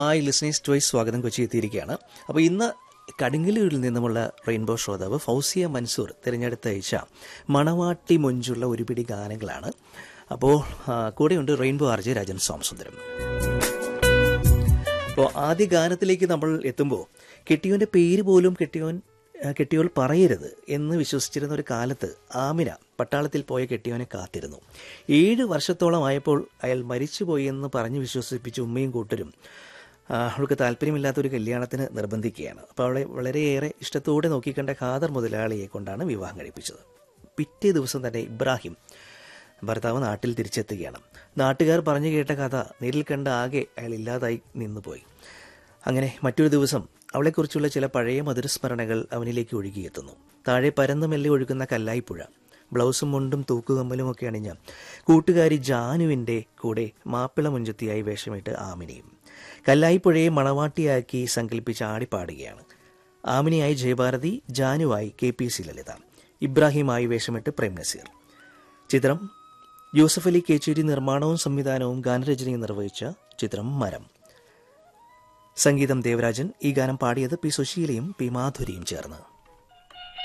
hi listeners choice സ്വാഗതം കൊച്ചി എത്തിയിരിക്കുകയാണ് അപ്പോൾ ഇന്ന് കടുങ്ങലൂരിൽ നിന്നുമുള്ള റെയിൻബോ ശ്രോതാവ് ഫൗസിയ മൻസൂർ തിരഞ്ഞെടുത്ത അയച്ച മണവാട്ടി മൊഞ്ചുള്ള ഒരു പിടി ഗാനങ്ങളാണ് അപ്പോൾ ആ, കൂടെയുണ്ട് rainbow R J Rajan Somasundaram അപ്പോൾ ആദ്യ ഗാനത്തിലേക്ക് നമ്മൾ എത്തുമ്പോൾ കെട്ടിയോൻ്റെ പേര് പോലും കെട്ടിയോൻ ആ, കെട്ടിയോൾ പറയരുത് എന്ന് വിശ്വസിച്ചിരുന്ന ഒരു കാലത്ത് ആമിന പട്ടാളത്തിൽ പോയ കെട്ടിയോനെ കാത്തിരുന്നു ഏഴ് വർഷത്തോളമായപ്പോൾ അയാൾ മരിച്ചുപോയി എന്ന് പറഞ്ഞ് വിശ്വസിപ്പിച്ച ഉമ്മയും കൂട്ടരും ആ, അവൾക്ക് താല്പര്യമില്ലാത്ത ഒരു കല്യാണത്തിന് നിർബന്ധിക്കുകയാണ് അപ്പോൾ അവളെ വളരെയേറെ ഇഷ്ടത്തോടെ നോക്കിക്കണ്ട ഖാദർ മുതലാളിയെ കൊണ്ടാണ് വിവാഹം കഴിപ്പിച്ചത് പിറ്റേ ദിവസം തന്നെ ഇബ്രാഹിം ഭർത്താവ് നാട്ടിൽ തിരിച്ചെത്തുകയാണ് നാട്ടുകാർ പറഞ്ഞു കേട്ട കഥ നേരിൽ കണ്ട ആകെ അയാൾ ഇല്ലാതായി നിന്നുപോയി അങ്ങനെ മറ്റൊരു ദിവസം അവളെക്കുറിച്ചുള്ള ചില പഴയ മധുരസ്മരണകൾ അവനിലേക്ക് ഒഴുകിയെത്തുന്നു താഴെ പരന്നു മെല്ലെ ഒഴുകുന്ന കല്ലായിപ്പുഴ ബ്ലൗസും മുണ്ടും തൂക്കുകമ്മലും ഒക്കെ അണിഞ്ഞ കൂട്ടുകാരി ജാനുവിൻ്റെ കൂടെ മാപ്പിള മുഞ്ചത്തിയായി വേഷമിട്ട് ആമിനിയും കല്ലായിപ്പുഴയെ മണവാട്ടിയാക്കി സങ്കല്പിച്ച് ആടിപ്പാടുകയാണ് ആമിനിയായി ജയഭാരതി ജാനുവായി കെ പി സി ലളിത ഇബ്രാഹിമായി വേഷമിട്ട് പ്രേം നസീർ ചിത്രം യൂസഫ് അലി കേച്ചേരി നിർമ്മാണവും സംവിധാനവും ഗാനരചനയും നിർവഹിച്ച ചിത്രം മരം സംഗീതം ദേവരാജൻ ഈ ഗാനം പാടിയത് പി സുശീലയും പി മാധുരിയും ചേർന്ന്